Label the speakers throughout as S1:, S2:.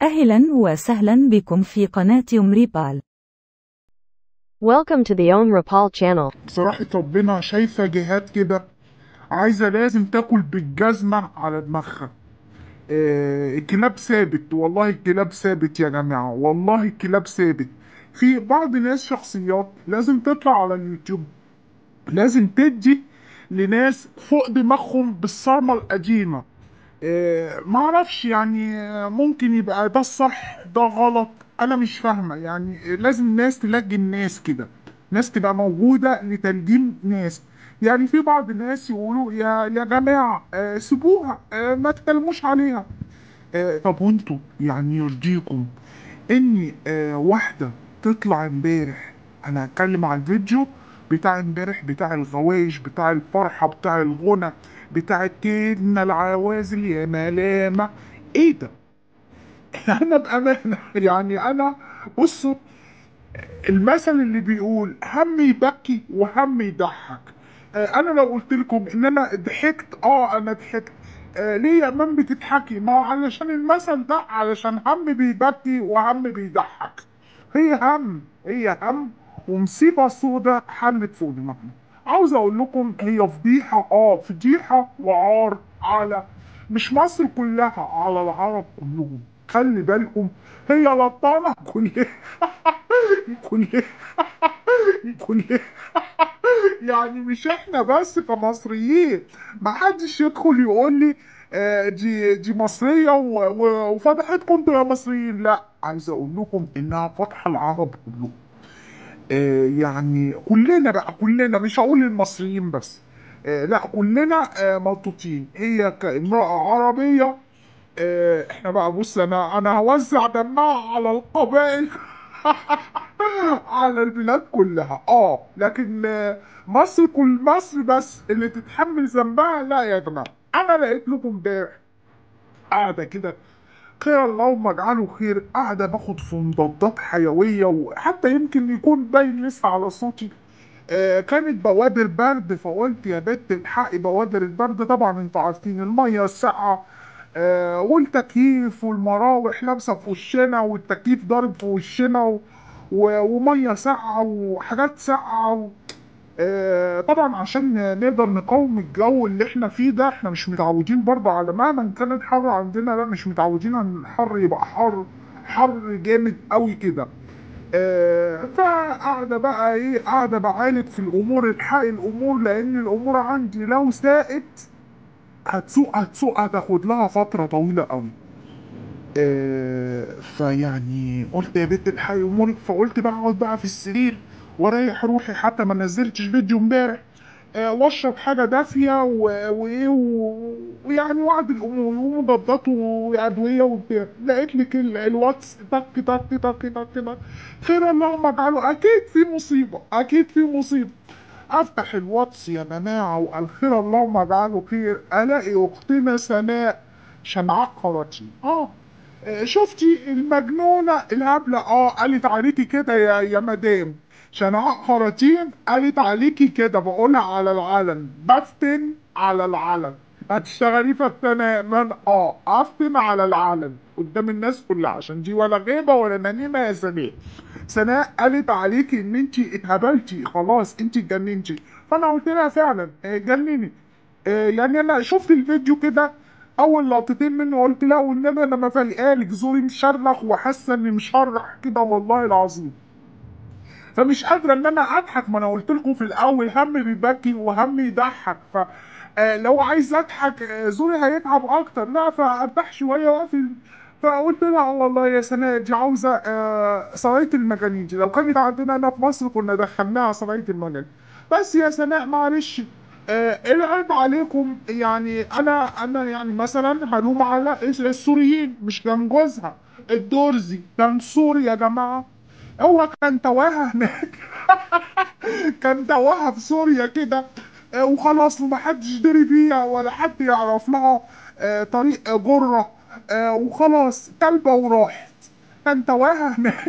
S1: أهلا وسهلا بكم في قناة يومريبال
S2: Welcome to the Om Rapal channel.
S3: بصراحة ربنا شايفة جهات كده عايزة لازم تاكل بالجزمة على دماغها آه الكلاب ثابت والله الكلاب ثابت يا جماعة والله الكلاب ثابت في بعض ناس شخصيات لازم تطلع على اليوتيوب لازم تدي لناس فوق دماغهم بالصرمة القديمة آه معرفش يعني آه، ممكن يبقى ده الصح ده غلط انا مش فاهمة يعني لازم ناس تلاقي الناس كده ناس تبقى موجودة لتلجيم ناس يعني في بعض الناس يقولوا يا يا جماعة آه سيبوها آه ما تكلموش عليها آه طب وانتوا يعني يرضيكم ان آه واحدة تطلع امبارح انا هتكلم على الفيديو بتاع امبارح بتاع الغوايش بتاع الفرحة بتاع الغنى بتاع كدنا العوازل يا ملامة ايه ده انا بامانه يعني انا بصوا المثل اللي بيقول هم يبكي وهم يضحك آه، انا لو قلت لكم ان انا ضحكت اه انا ضحكت آه ليه يا مان بتضحكي ما هو علشان المثل ده علشان هم بيبكي وهم بيضحك هي هم هي هم ومصيبه سودا حلت فوق دماغنا عاوز اقول لكم هي فضيحه اه فضيحه وعار على مش مصر كلها على العرب كلهم خلي بالكم هي لطانة كلها كلها كلها يعني مش احنا بس كمصريين ما حدش يدخل يقول لي آه، دي دي مصرية و- و- وفتحتكم انتوا يا مصريين لا عايز اقول لكم انها فاتحة العرب كلهم آه، يعني كلنا بقى كلنا مش هقول المصريين بس آه، لا كلنا آه، ملطوطين هي كامرأة عربية آه، احنا بقى بص انا انا هوزع دمها على القبائل على البلاد كلها اه لكن آه، مصر كل مصر بس اللي تتحمل ذنبها لا يا جماعه انا لقيت لكم امبارح قاعده كده خير اللهم اجعله خير قاعده باخد في مضادات حيويه وحتى يمكن يكون باين لسه على صوتي آه، كانت بوادر برد فقلت يا بنت الحقي بوادر البرد طبعا انتوا عارفين الميه الساقعه آه، والتكييف والمراوح لابسه في وشنا والتكييف ضارب في وشنا و... و... وميه ساقعه وحاجات ساقعه و... آه، طبعا عشان نقدر نقاوم الجو اللي احنا فيه ده احنا مش متعودين برضه على مهما كانت حر عندنا لا مش متعودين على الحر يبقى حر حر جامد قوي كده آه، فقاعدة بقى ايه قاعدة بعالج في الامور الحق الامور لان الامور عندي لو ساءت هتسوق هتسوق هتاخد لها فترة طويلة قوي آه، فيعني قلت يا بنت الحي امورك فقلت بقى اقعد بقى في السرير واريح روحي حتى ما نزلتش فيديو امبارح آه، واشرب حاجه دافيه و- وايه و- ويعني وعد الامور ومضادات وادويه وبتاع لقيت لك ال- الواتس تك تك تك تك تك خير اللهم اجعله اكيد في مصيبه اكيد في مصيبه افتح الواتس يا جماعه والخير اللهم اجعله خير الاقي اختنا سناء شمعاء قراتي اه آه، شفتي المجنونة الهبلة اه قالت عليكي كده يا يا مدام شنعاء خراطيم قالت عليكي كده بقولها على العلن بفتن على العلن هتشتغلي فتانة من اه افتن على العلن قدام الناس كلها عشان دي ولا غيبة ولا نميمة يا سناء سناء قالت عليكي ان انتي اتهبلتي خلاص انتي اتجننتي فانا قلت لها فعلا آه، جنني آه، يعني انا شفت الفيديو كده اول لقطتين منه قلت لا والنبي انا ما فايقالك زوري مشرخ وحاسه اني مشرح كده والله العظيم فمش قادره ان انا اضحك ما انا قلت لكم في الاول هم بيبكي وهم يضحك ف آه، لو عايز اضحك آه، زوري هيتعب اكتر لا فارتاح شويه واقفل فقلت لها الله الله يا سناء دي عاوزه آه، صلايه المجانين دي لو كانت عندنا هنا في مصر كنا دخلناها صلايه المجانين بس يا سناء معلش آه، العيب عليكم يعني انا انا يعني مثلا هلوم على السوريين مش كان جوزها الدورزي كان سوري يا جماعه هو كان تواها هناك كان تواها في سوريا كده آه، وخلاص ومحدش دري بيها ولا حد يعرف لها آه، طريق جرة آه، وخلاص كلبة وراحت كان تواها هناك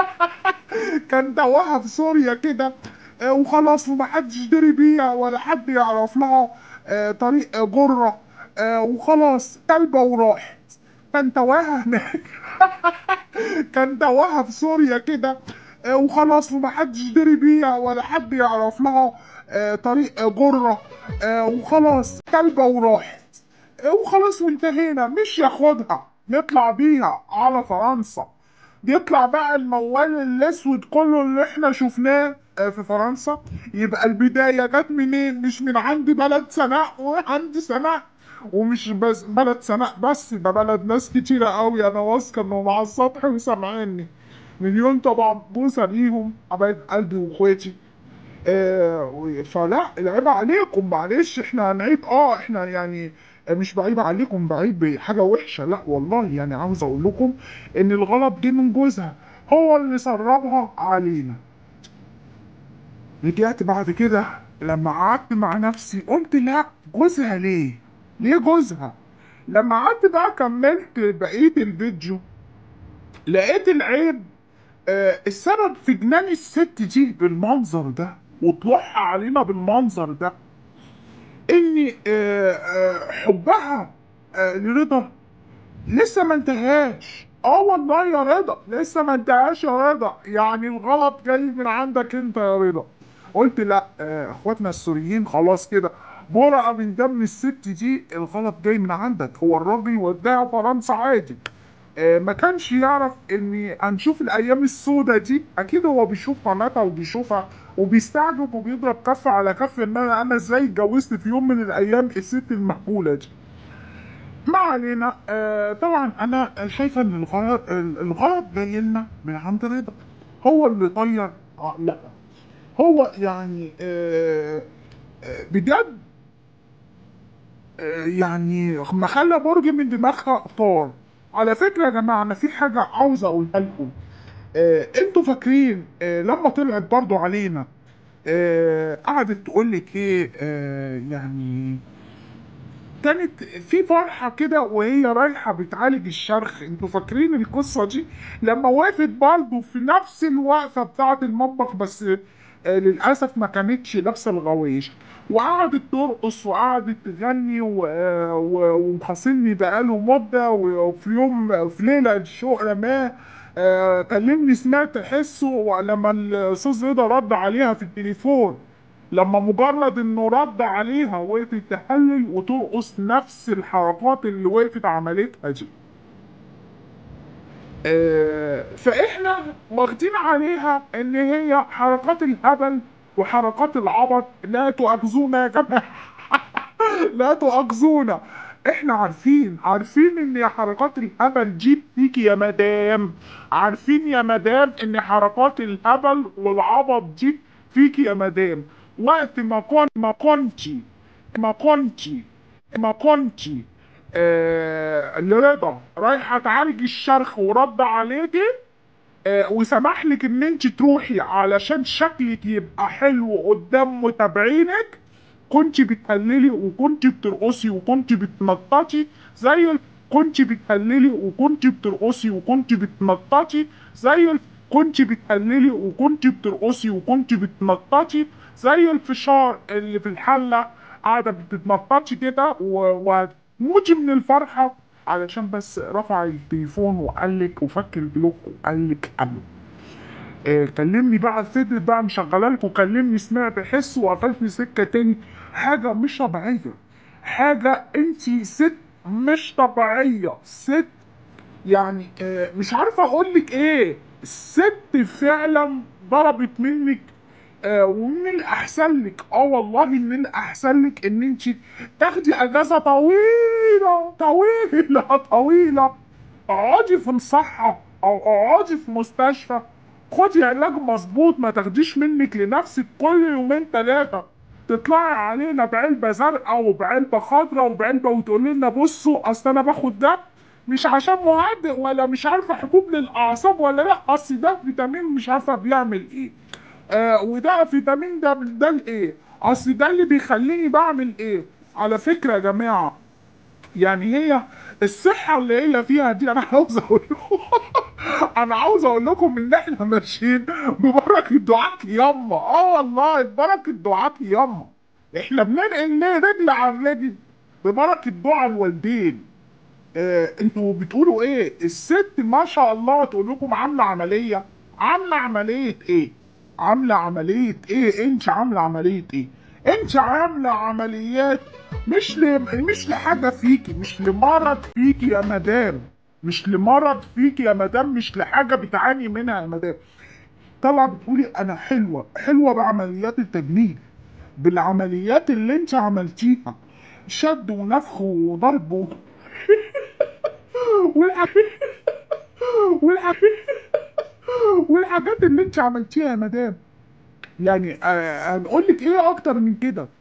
S3: كان تواها في سوريا كده آه، وخلاص ومحدش دري بيها ولا حد يعرف لها آه، طريق جرة آه، وخلاص كلبة وراحت كان تواها هناك كان تواها في سوريا كده آه، وخلاص ومحدش دري بيها ولا حد يعرف لها آه، طريق آه، جرة آه، وخلاص كلبة وراحت آه، وخلاص وانتهينا مش ياخدها نطلع بيها على فرنسا يطلع بقى الموال الاسود كله اللي احنا شفناه آه، في فرنسا يبقى البداية جت منين مش من عند بلد سناء وعند سناء ومش بس بلد سناء بس ده بلد ناس كتيرة قوي انا واثقة انهم على السطح وسامعيني مليون طبعا بوسة ليهم حبايب قلبي واخواتي آه فلا العيب عليكم معلش احنا هنعيب اه احنا يعني مش بعيب عليكم بعيب بحاجة وحشة لا والله يعني عاوز اقول لكم ان الغلط جه من جوزها هو اللي سربها علينا رجعت بعد كده لما قعدت مع نفسي قلت لا جوزها ليه ليه جوزها لما قعدت بقى كملت بقية الفيديو لقيت العيب آه السبب في جنان الست دي بالمنظر ده وطلوعها علينا بالمنظر ده ان آه آه حبها آه لرضا لسه ما انتهاش اه والله يا رضا لسه ما انتهاش يا رضا يعني الغلط جاي من عندك انت يا رضا قلت لا آه، اخواتنا السوريين خلاص كده برأة من دم الست دي الغلط جاي من عندك هو الراجل وداها فرنسا عادي آه، ما كانش يعرف ان هنشوف الايام السوداء دي اكيد هو بيشوف قناتها وبيشوفها وبيستعجب وبيضرب كف على كف ان انا انا ازاي اتجوزت في يوم من الايام الست المهبوله دي ما علينا آه طبعا انا شايفه ان الغلط الغلط جاي لنا من عند رضا هو اللي طير آه لا هو يعني آه آه بجد آه يعني ما خلى برج من دماغها طار على فكره يا جماعه انا في حاجه عاوز اقولها لكم آه انتوا فاكرين آه لما طلعت برضو علينا آه قعدت تقول لك ايه آه يعني كانت في فرحة كده وهي رايحة بتعالج الشرخ انتوا فاكرين القصة دي لما وقفت برضه في نفس الوقفة بتاعة المطبخ بس آه، للأسف ما كانتش لابسة الغوايش وقعدت ترقص وقعدت تغني و- آه، و- ومخاصمني بقاله مدة وفي يوم في ليلة الشهرة ما آه، كلمني سمعت حسه لما الأستاذ رضا رد عليها في التليفون لما مجرد انه رد عليها وقفت تهلل وترقص نفس الحركات اللي وقفت عملتها دي آه، فاحنا واخدين عليها ان هي حركات الهبل وحركات العبط لا تؤاخذونا يا جماعه لا تؤاخذونا احنا عارفين عارفين ان حركات الهبل دي بتيجي يا مدام عارفين يا مدام ان حركات الهبل والعبط دي فيكي يا مدام وقت ما كنت ما كنتي ما كنتي ما كنتي آه لرضا رايحه تعالج الشرخ ورد عليكي آه وسمح لك ان انت تروحي علشان شكلك يبقى حلو قدام متابعينك كنت بتهللي وكنت بترقصي وكنت بتنططي زي ال- كنت بتهللي وكنت بترقصي وكنت بتنططي زي ال- كنت بتهللي وكنت بترقصي وكنت بتنططي زي الفشار اللي في الحلة قاعدة بتتنططي كده و- وتموتي من الفرحة علشان بس رفع التليفون وقالك وفك البلوك وقالك ألو آه، كلمني بقى فضلت بقى مشغله لكم كلمني سمعت حس وقفلتني سكه تاني حاجه مش طبيعيه حاجه انتي ست مش طبيعيه ست يعني آه، مش عارفه اقول لك ايه الست فعلا ضربت منك آه، ومن الاحسن لك اه والله من الاحسن لك ان انت تاخدي اجازه طويله طويله طويله اقعدي في مصحه او اقعدي في مستشفى خدي علاج مظبوط ما تاخديش منك لنفسك كل يومين ثلاثه تطلعي علينا بعلبه زرقاء وبعلبه خضراء وبعلبه وتقولي لنا بصوا اصل انا باخد ده مش عشان مهدئ ولا مش عارفه حبوب للاعصاب ولا لا اصل ده فيتامين مش عارفه بيعمل ايه آه وده فيتامين ده ده الايه اصل ده اللي بيخليني بعمل ايه على فكره يا جماعه يعني هي الصحة اللي هي فيها دي أنا عاوز أقول لكم أنا عاوز أقول لكم إن إحنا ماشيين ببركة دعاء ياما آه والله ببركة دعاء ياما إحنا بننقل رجل عن رجل ببركة دعاء الوالدين آه انتوا بتقولوا ايه الست ما شاء الله تقول لكم عامله عمليه عامله عمليه ايه عامله عمليه ايه انت عامله عمليه ايه انت عامله عمليات مش ل... مش لحاجه فيكي مش لمرض فيكي يا مدام مش لمرض فيكي يا مدام مش لحاجه بتعاني منها يا مدام طالعه بتقولي انا حلوه حلوه بعمليات التجميل بالعمليات اللي انت عملتيها شد ونفخ وضرب و- والحاجات والحاجات والحاجات اللي انت عملتيها يا مدام يعني آه، هنقول لك ايه اكتر من كده